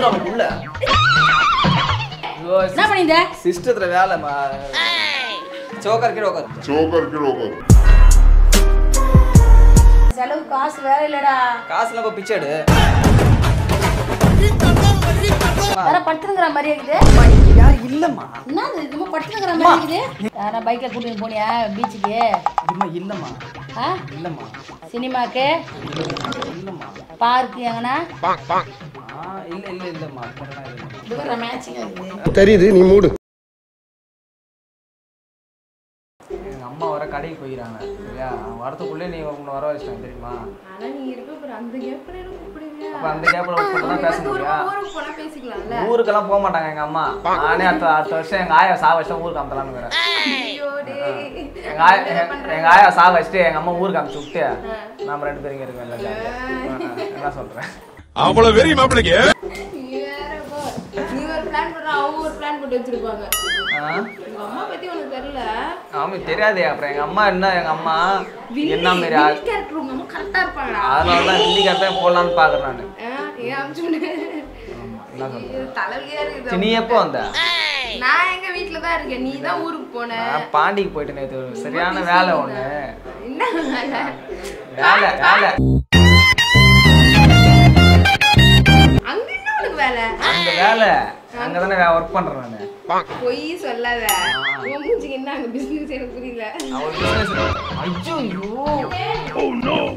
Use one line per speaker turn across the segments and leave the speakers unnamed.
வந்துடும் உள்ள
என்ன பண்ணியிருந்த
சிஸ்டத்துல வேலைமா சோக்கர் கீழே உட்காரு
Joker Joker.
செலவு காசு வேற இல்லடா
காசுல இப்போ பிச்சை எடு
வேற படுத்துங்கிற மாதிரி இருக்குது
அம்மா, இங்க யாரும் இல்லம்மா
என்ன இது இதுமா படுத்துங்கிற மாதிரி இருக்குது யாரா பைக்ல கூட்டிட்டு போனியா பீச்சுக்கு
அம்மா இல்லம்மா
ஆ
இல்லம்மா
சினிமாக்கு
இல்லம்மா
பார்க்கு எங்கன்னா
ஆ இல்ல இல்ல இல்லம்மா அப்படிலாம் இல்லம்மா.
இதுவரை மேட்சிங் இருக்குது
தெரியுது நீ மூடு
எங்க அம்மா வர கடைக்கு போயிடறாங்க சரியா அவங்க வரதுக்குள்ளே நீ உன்னை வர வச்சிட்டாங்க தெரியுமா
ஆனா நீங்க இருக்க போற அந்த கேப்ல எனக்கு கூப்பிடுங்க
அப்ப அந்த கேப்ல மட்டும் தான் பேச முடியா
ஊருக்கு போனா பேசிக்கலாம்ல
ஊருக்கெல்லாம் போக மாட்டாங்க எங்க அம்மா நானே அடுத்த அடுத்த வருஷம் எங்க ஆயா சா வச்சுட்டு ஊருக்கு அமுத்தலாம்னு இருக்கிறேன்
ஐயோ டேய்
எங்க ஆயா எங்க- எங்க ஆயா சா வச்சுட்டு எங்க அம்மா ஊருக்கு அமுச்சு விட்டு நாம ரெண்டு பேரும் இங்க இருக்கோம் இல்லை என்ன சொல்றேன்
அவ்வளவு வெறி மாப்பிளைக்கு
நீ வேற போ. நீ ஒரு பிளான் பண்ற அவங்க ஒரு பிளான் போட்டு வச்சிருப்பாங்க
ஆ?
உங்க அம்மா பத்தி உனக்கு தெரியல
ஆமா தெரியாதே அப்புறம் எங்க அம்மா என்ன எங்க அம்மா என்ன மாரி ஆள்
கேரக்டர் உங்க அம்மா கரெக்டா இருப்பாங்கடா
அதனால தான் ஹிந்திக்காரத்தை போடலான்னு பாக்குறேன் நான்
ஆ, ஏன் அமுச்சு விடு.
என்ன சொல்றேன்
இது தலைவலியா இருக்குது
சரி, நீ எப்போ வந்த
நான் எங்க வீட்ல தான் இருக்கேன் நீ தான் ஊருக்கு போன
நான் பாண்டிக்கு போயிட்டு நேத்து ஒரு சரியான வேலை ஒண்ணு
என்ன வேலை?
வேலை வேலை
அங்க என்ன உனக்கு வேலை
அந்த வேலை அங்கதானே ஒர்க் பண்றேன் நானு
பொய் சொல்லாத உன் மூஞ்சிக்கு என்ன அங்க பிசினஸ் எனக்கு புரியல
அவன் business ஐயோ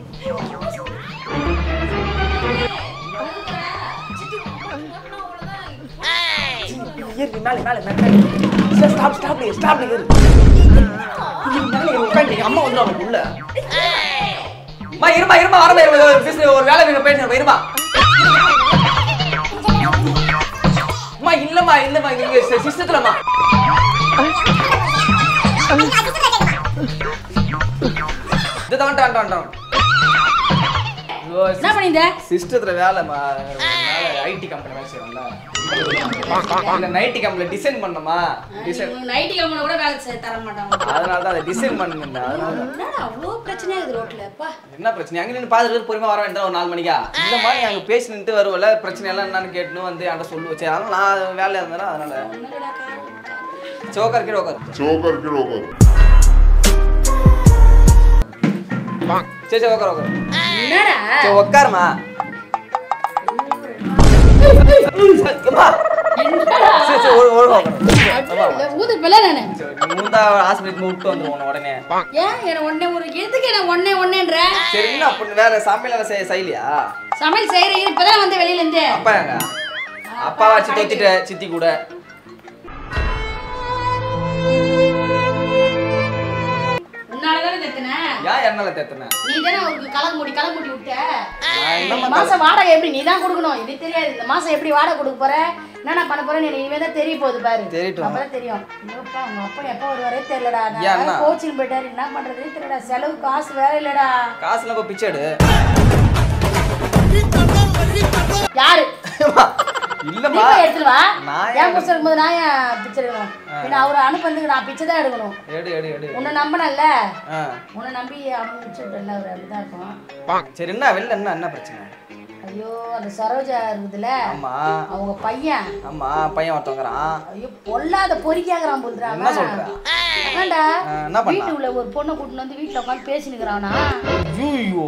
ஏறு மேல மேல மேல ஸ்டாப் ஸ்டாப் ஸ்டாப் ஏறு மேல ஏறு உட்காந்து அம்மா வந்துருவாங்க உள்ள மா இருமா இருமா வரமா இருமா ஒரு business ஒரு வேலை நீங்க பேசுங்க இருமா அம்மா இல்லம்மா இல்லம்மா இங்க சிஸ்டத்துலம்மா இது தான் டான் டான் டான்
என்ன பண்ணியிருந்த
சிஸ்டத்துல வேலைமா வேலை ஐடி கம்பெனி வேலை செய்யறோம்ல இல்ல நைட்டி கம்பெனில டிசைன் பண்ணமா டிசைன்
நைட்டி கிளம்புன கூட வேலை செய்ய தர மாட்டாங்க
அதனால தான் அதை டிசைன் பண்ணிருந்தேன் அதனால தான்.
என்னடா அவ்வளோ பிரச்சனையா இருக்குது ரோட்ல அப்பா
என்ன பிரச்சனை அங்க நின்று பாத்துட்டு பொறுமையா வர வேண்டாம் ஒரு நாலு மணிக்கா இந்த மாதிரி அங்க பேசி நின்று வருவல பிரச்சனை எல்லாம் என்னன்னு கேட்டுன்னு வந்து என்கிட்ட சொல்லு வச்சு அதனால நான் வேலையா இருந்தேன் அதனால
என்னடா காரணம்
சோக்கர் கீழே உட்காரு
Joker Joker.
சரி சரி உட்காரு உட்காரு
என்னடா
சரி உட்காருமா அம்மா. சரி சரி ஒழு- ஒழுங்கா உட்காரு
ஊது பிள்ளை நானு
சரி, நீ முந்தா ஆஸ்பத்திரி விட்டு வந்துருவோம் உன்னை உடனே
ஏன் என்ன ஒன்னே ஒரு எதுக்கு என்ன ஒன்னே ஒன்னேன்ற
சரி என்ன அப்படி வேற சமையல் எல்லாம் செய்ய செய்யலையா
சமையல் செய்யற இப்பதான் வந்து வெளியில இருந்து
அப்பா எங்க அப்பா வச்சு தொத்திட்ட சித்தி கூட
உன்னாலதானே தெத்தின
ஏன் எண்ணெயில தேத்துனேன்
நீ தானே அவருக்கு கலக்கு மூடி கலக்கு மூடி விட்ட
நான்
இந்த
என்னம்மா
மாசம் வாடகை எப்படி நீ தான் கொடுக்கணும் இது தெரியாது இந்த மாசம் எப்படி வாடகை கொடுக்க போற என்னென்ன பண்ண போறேன்னு எனக்கு இனிமே தான் தெரிய போகுது பாரு
தெரியட்டும்.
அப்பதான் தெரியும் ஐயோப்பா உங்க அப்பா எப்போ வருவாரே தெரியலடா
ஏன் அண்ணா?
நான் கோச்சிங் போயிட்டாரு என்ன பண்றதுன்னு தெரியலடா செலவு காசு வேற இல்லடா
காசுல இப்ப பிச்சை எடு
யாரு நீ
இல்லம்மா
போய் எடுத்துட்டு வா
நான்
என்
ஏன்
புருஷன் இருக்கும்போது நான் ஏன் பிச்சை எடுக்கணும் பின்ன அவரை அனுப்புறதுக்கு நான் பிச்சை தான் எடுக்கணும்
எடு எடு எடு
உன்னை நம்பினல்ல
ஆ.
உன்னை நம்பி அனுப்பிச்சு விட்டல அவர் அப்படிதான் இருக்கும்
சரி என்ன வெளில என்ன என்ன பிரச்சனை
ஐயோ அந்த சரோஜா இருக்குதுல்ல
ஆமா
அவங்க பையன்
ஆமா பையன் ஒருத்தவங்கிறான்
ஐயோ பொல்லாத பொறிக்காகிறான் போதுடா
என்ன சொல்ற?
அதான்டா
ஆ, என்ன பண்ணா?
வீட்டுக்குள்ள ஒரு பொண்ணை கூட்டிட்டு வந்து வீட்டுல உட்காந்து பேசினுக்கிறானா
ஐயோ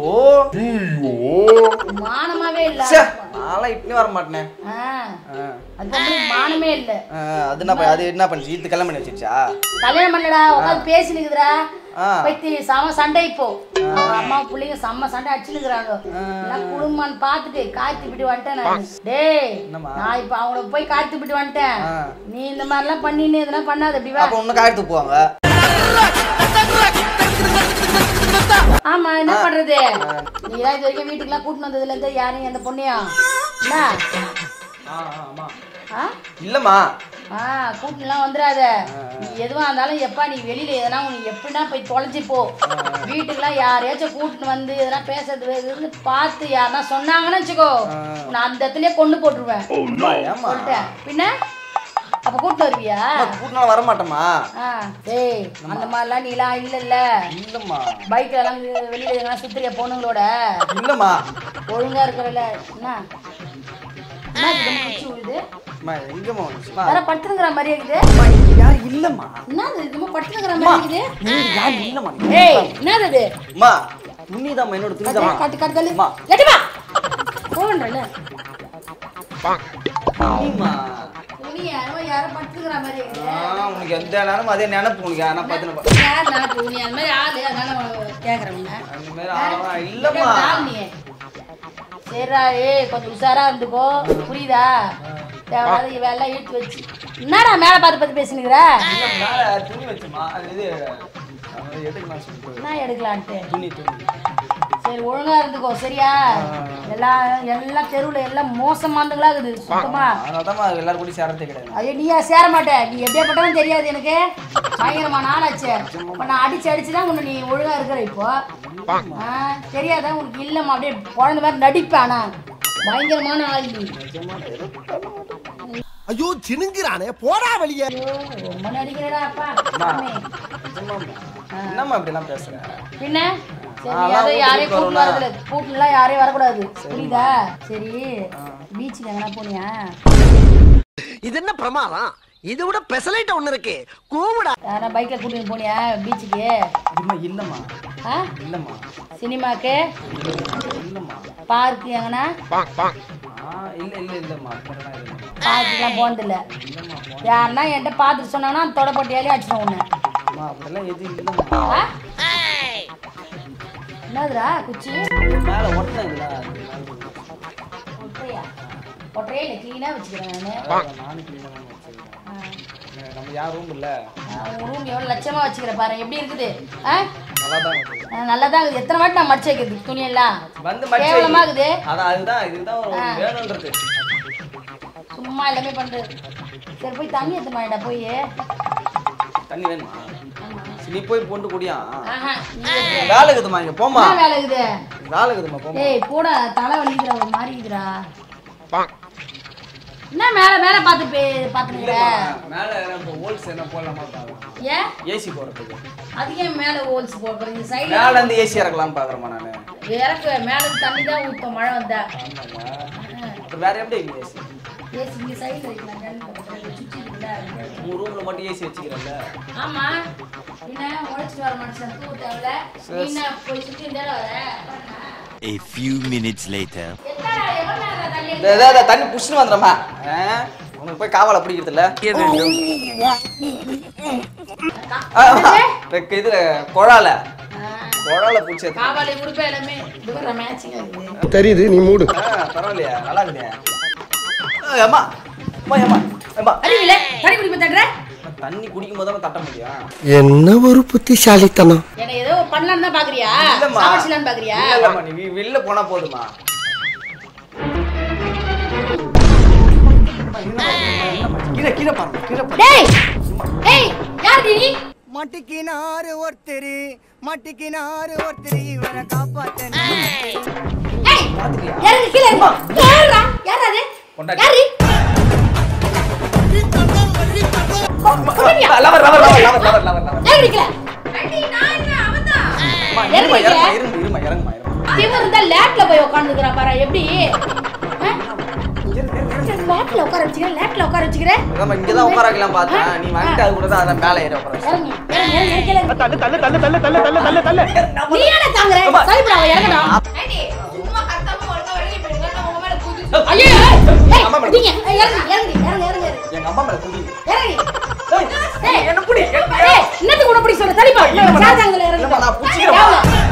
மானமாவே இல்ல
ச்சே, நான்லாம் இப்படி வர மாட்டேனே
ஆ,
ஆ.
அது பொம்பளைக்கு மானமே இல்ல
ஆ, அது என்ன ப- அது என்ன பண்ணுச்சு இது கல்யாணம் பண்ணி வச்சிருச்சா
கல்யாணம் பண்ணலடா உட்காந்து பேசினுக்குதுடா
ஆ.
பத்தி செம சண்டை இப்போ அவங்க அம்மா பிள்ளைங்க செம்ம சண்டை அடிச்சுனுக்குறாங்க எல்லாம் குடும்பம்னு பார்த்துட்டு காய்ச்சி விட்டு வந்துட்டேன் நான் டேய்
என்னம்மா?
நான் இப்போ அவங்கள போய் காய்ச்சி விட்டு வந்துட்டேன்
ஆ.
நீ இந்த மாதிரிலாம் பண்ணின்னு இதெல்லாம் பண்ணாத அப்படி வா
அப்ப இன்னும் காயத்து போவாங்க
ஆமா என்ன பண்றது நீ தான் இது வரைக்கும் வீட்டுக்குலாம் கூட்டிட்டு வந்ததுல இருந்து யாரையும் எந்த பொண்ணையும் என்ன
ஆ, ஆ, ஆமா
ஆ
இல்லம்மா
ஆ கூட்டிலாம் வந்துடாத நீ எதுவா இருந்தாலும் எப்பா நீ வெளியில எதனா உனக்கு எப்படின்னா போய் தொலைஞ்சி போ வீட்டுக்குலாம் யாரையாச்சும் கூட்டிட்டு வந்து எதனா பேசுறது இதுன்னு பார்த்து யாருன்னா சொன்னாங்கன்னு வச்சுக்கோ நான் அந்த இடத்துலயே கொண்டு போட்டுருவேன்
அம்மா, ஏம்மா
சொல்லிட்டேன் பின்ன அப்ப கூட்டிட்டு வருவியா
கூட்டினாலும் வர மாட்டேம்மா
ஆ டேய் அந்த மாதிரிலாம் நீலாம் இல்லைல்ல
இல்லம்மா
பைக்ல எல்லாம் வெளியில எதனா சுத்துறிய பொண்ணுங்களோட
இல்லம்மா
ஒழுங்கா இருக்கிறல என்ன என்ன இது நம்ம குச்சி விழுது
அம்மா எங்கம்மா வந்துச்சுமா
வேற படுத்துங்கிற மாதிரி இருக்குது
அம்மா இங்க யாரும் இல்லம்மா
என்னது இது நம்ம படுத்துங்கிற
அம்மா
மாதிரி இருக்குது
இங்க யாரும் இல்லம்மா
ஏய் என்னது இது
அம்மா துணிதாம்மா என்னோட துணிதாம்மா
கட்டு கட்டு தள்ளு
அம்மா
எட்டி வா போன்றல
துணிம்மா
துணி யாரோ யாரோ படுத்துக்கிற மாதிரி இருக்குது
ஆ, உனக்கு எந்த நேரமும் அதே நினைப்பு உனக்கு ஆனா பார்த்து
யார் நான் துணி அந்த மாதிரி ஆளு அதனால கேட்குறேன் உன்னை
அந்த மாதிரி ஆமா இல்லம்மா
சரிடா ஏய் கொஞ்சம் உஷாரா இருந்துக்கோ புரியுதா தேவையில்லாத வேலை இழுத்து வச்சு என்னடா மேலே பார்த்து பார்த்து பேசினுக்கிற
இல்ல, மேல துணி வச்சுமா அது இது அது எடுக்கலாம் சொல்லிட்டு
என்ன எடுக்கலான்ட்டு
துணி துணி
சரி ஒழுங்கா இருந்துக்கோ சரியா எல்லாம் எல்லாம் தெருவுல எல்லாம் மோசமானதுங்களா இருக்குது சுத்தமா
அதனாலதான் எல்லாரும் கூட சேரத்தே கிடையாது
ஐயோ நீயா சேர மாட்ட நீ எப்படியாப்பட்டவன் தெரியாது எனக்கு பயங்கரமான ஆளாச்சு இப்போ நான் அடிச்சு அடிச்சு தான் உன்னை நீ ஒழுங்கா இருக்கிற இப்போ ஆ தெரியாதா உனக்கு இல்லம்மா அப்படியே குழந்த மாதிரி நடிப்பேன் நான் பயங்கரமான ஆள் நீ
ஐயோ சினுங்கிறானே போடா வெளியே
ஐயோ, ரொம்ப நடிக்கிறடா அப்பா சாமி.
நிஜமாம்மா. என்னம்மா இப்படி எல்லாம் பேசுற
பின்ன சரி
அதெல்லாம்
அதை யாரையும்
வீட்டுக்கு
கூப்பிட்டு வரதுல கூப்பிட்டுலாம் யாரையும் வரக்கூடாது புரியுதா சரி பீச்சுக்கு எங்கன்னா போனியா
இது என்ன பிரமாதம் இது விட பெசலைட் ஒண்ணு இருக்கு கூவுடா
யாரா பைக்ல கூட்டிட்டு போனியா பீச்சுக்கு
இல்லம்மா இல்லம்மா
ஆ
இல்லம்மா
சினிமாக்கு
இல்லம்மா
பார்க்கு எங்கன்னா
ஆ இல்ல இல்ல இல்லம்மா அப்படிலாம் இல்லம்மா
பார்க்குலாம் போனதில்ல யாருன்னா என்கிட்ட பார்த்துட்டு சொன்னாங்கன்னா தொடப்பட்டியாலே அடிச்சிடும் உன்னை
அம்மா அப்படிலாம் எதுவும் இல்லம்மா
ஆ? என்னதுடா குச்சி
மேல ஒட்டினதுல
ஒற்றையா ஒற்றையே இல்லை க்ளீனாக வச்சுக்கிறேன் நான்
நானும் clean ஆ தான் வச்சிருக்கேன். நம்ம யார் ரூம் இல்ல
உன் ரூம் எவ்வளோ லட்சமாக வச்சுக்கிறேன் பாரு எப்படி இருக்குது ஆ
நல்லா தான் இருக்கு.
ஆ, நல்லா தான் இருக்குது எத்தனை வாட்டி நான் மடிச்சு வைக்கிறது துணியெல்லாம்
வந்து மடிச்சு
கேவலமா
வை.
இருக்குது
அதான் அதுதான் இதுதான் உனக்கு வேணும்ன்றது
சும்மா எல்லாமே பண்ணுறது சரி போய் தண்ணி எடுத்து மாட்டா போய்
தண்ணி வேணுமா சரி, நீ போய் பொண்டு குடியா
ஆஹா நீ
வேலை இருக்குதுமா இங்க போமா
என்ன வேலை இருக்குது
வேலை இருக்குதுமா போமா
ஏய் போடா தலை வலிக்குதுடா ஒரு மாதிரி இருக்குதுடா என்ன மேலே மேலே பார்த்து பே பார்த்துக்கிற
இல்லம்மா, மேல நம்ம ஹோல்ஸ் என்ன போடலாமா பாக்கலாம்
ஏன்
ஏசி போடுறதுக்கு
அதுக்கே மேலே ஹோல்ஸ் போடுறது இந்த சைடில்
மேல இருந்து ஏசி இறக்கலாம் பாக்குறேமா நானு
இறக்கு மேலே தண்ணி தான் ஊற்றும் மழை வந்தா
ஆமாங்க அப்புறம் வேற எப்படி இங்க ஏசி
ஏசி இங்கே சைடில் வைக்கலாம் ஜன்னல் பக்கத்துல சுற்றி இருக்குல்ல
உங்க ரூம்ல மட்டும் ஏசி வச்சுக்கிறல்ல
ஆமா என்ன உழைச்சிட்டு வர மனுஷன் தூ தேவையில்ல நீ என்ன போய் சுற்றி இருந்தாலும் வர
A few minutes later.
எத்தனை எவ்வளோ நேரம் தண்ணி
இந்த இதை- இதை தண்ணி புஷ்னு வந்துடுறமா உனக்கு போய் காவலை பிடிக்கிறது இல்ல இது குழால குழால பிடிச்சி எடுத்து-
காவாலி உடுப்பே எல்லாமே இது மேட்சிங் இருக்குது
தெரியுது நீ மூடு
ஆ, பரவாயில்லையா நல்லா இருக்குதே ஏய், அம்மா அம்மா அம்மா அம்மா
அறிவில தண்ணி குடிக்க தட்டுற
தண்ணி குடிக்கும் போது தான் தட்ட முடியும்
என்ன ஒரு புத்திசாலித்தனம்
என்ன ஏதோ பண்ணலான்னு தான் பாக்குறியா
இல்லம்மா
சாப்பிடலான்னு பாக்குறியா
இல்ல, இல்லம்மா நீ வெ- வெளில போனா போதுமா கீழே கீழே பாருங்க கீழே பாருங்க
டேய் ஏய் யார் நீ
மட்டிக்கினாரு ஒருத்தரு மட்டிக்கினாரு ஒருத்தரு இவரை காப்பாத்தன
ஏய்
பாத்துட்டியா?
இறங்கு கீழ இறங்கு யாரா யார் அது
கொண்டாடி.
யாரு
lover lover lover lover lover lover lover
ஏன் நிக்கல
அம்மா, இருமா இறங்குமா இருமா இருமா இறங்குமா இறங்குமா
திமிர் இருந்தா லேட்ல போய் உட்காந்துக்கிறா பாரு எப்படி லேட்ல உட்கார வச்சுக்கிறேன் லேட்ல உட்கார வச்சுக்கிறேன்
நம்ம இங்க தான் உட்கார வைக்கலாம் பார்த்தேன் நீ வந்துட்டு அது கூட தான் அதான் மேலே ஏறி உட்கார வச்சேன்.
இறங்கு இறங்கு இறங்கு கீழ
தள்ளு தள்ளு தள்ளு தள்ளு தள்ளு தள்ளு தள்ளு தள்ளு
நீ ஏன தாங்குற
அம்மா.
சரிபடா இறங்கடா
ஆண்டி, சும்மா கத்தாம ஒழுங்கா வெளியே போயிடுங்க. நான் உங்க மேல குதிச்சு
ஐயோ ஏய்
அம்மா மேடம்.
நீங்க இறங்கு இறங்கு இறங்கு இறங்கு
எங்க அம்மா மேல குடி
இறங்கு
ஏய்,
ஏய்
என்ன புடி
ஏய் என்னத்துக்கு உன பிடி சொல்ற சரிப்பா சாதாங்கல இறங்கு
இல்லம்மா, நான் புடிச்சுக்கிறேன்.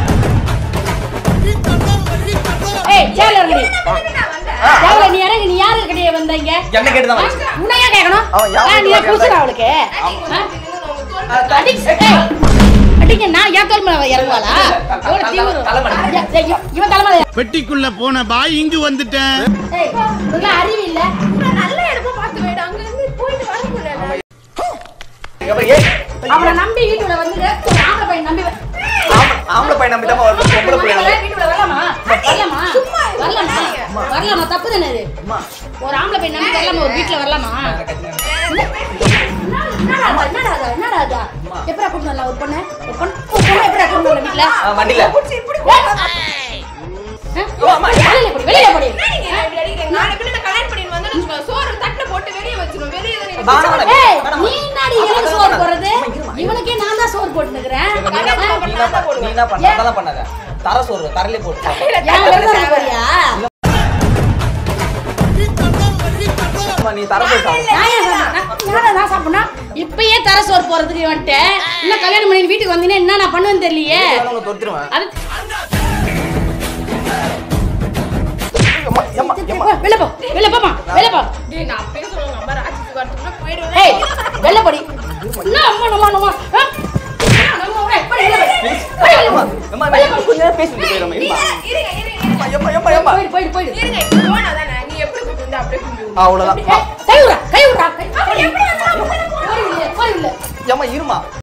ஏய் சேல இறங்கு தேவல நீ இறங்கு நீ யாரு கிட்டே வந்தீங்க
என்ன கேட்டு தான் வந்துச்சு.
உன்னையா கேட்கணும்
அவன் யாரு
ஆ, நீ
கேட்கணும்?
புடிச்சடா அவளுக்கு ஆ? அடி ஏய், அடிங்க நான் ஏன் தோல் மேல இறங்குவாளா எவ்வளவு தீவிரம்
தலைமலை.
ஏய், இவன் இவன் தலைமலை
பெட்டிக்குள்ள போன பாய் இங்கு வந்துட்டேன்
ஏய் இதெல்லாம் அறிவு இல்ல
நல்ல இடமா பார்த்து போயிடு அங்க இருந்து போயிட்டு வர முடியல
இங்க பாரு, ஏய்,
அவளை நம்பி வீட்டுல வந்து ஒரு ஆம்பளை பையன் நம்பி வ-
ஆம்பளை- ஆம்பளை பையன் நம்பிட்டாம ஒரு பொம்பளை பையன் நம்பி-
வீட்டுல வரலாமா வரலாமா வரலாமா வரலாமா தப்பு தானே இது
அம்மா,
ஒரு ஆம்பளை பையன் நம்பி வரலாமா ஒரு வீட்டுல வரலாமா என்னடா அது, என்னடா அது, என்னடா அது? எப்படிடா கூட்டிட்டு வரலாம் ஒரு பொண்ணு? ஒரு பொண்ணு ஒரு பொண்ணை எப்படிடா கூட்டிட்டு வரலாம் வீட்டுல?
ஆ, வண்டியில
ஆ? வெளியில போடி, வெளியில போடி.
நீங்க இப்படி அடிக்கிறீங்க. நாளை பின்ன நான் கல்யாணம் பண்ணிட்டு
தரலே போட்டு
என் விரதம் போறியா
அம்மா, நீ தர போட்டு சாப்பிடு.
நான் ஏன் சாப்பிடணும்? நான் நான் சாப்பிடணும் இப்பயே தர சோறு போறதுக்கு வந்துட்டேன் இன்னும் கல்யாணம் பண்ணி வீட்டுக்கு வந்தீங்கன்னா என்ன நான் பண்ணுவேன்னு தெரியலையே
இதெல்லாம் உங்களை தொடுத்துருவேன்.
அது
எம்மா, எம்மா, எம்மா.
வெளில போ வெளில போமா வெளில போ
டேய் நான் அப்பயே சொல்லுவேன் அம்மா ராட்சசி வரதுக்குள்ள போயிடுவேன்
ஏய் வெளில போடி என்ன அம்மா நம்ம நம்ம ஆ? என்ன நம்ம, ஏய், போடி, வெளில போடி. போடி, வெளில
எம்மா,
போ.
எம்மா, நான் கொஞ்ச நேரம் பேசிட்டு போயிடுறேன், எம்மா.
இருங்க இருங்க
எம்மா, எம்மா, எம்மா, எம்மா.
போயிடு போயிடு போயிடு
இருங்க போனா தானே நீ எப்படி கூப்பிட்டு வந்து அப்படியே கூப்பிட்டு விடு.
அவ்வளவுதான்
ஏய், கை விடுறா கை விடுறா கை போடி. போடி, வெளில, போடி, வெளில.
எம்மா இருமா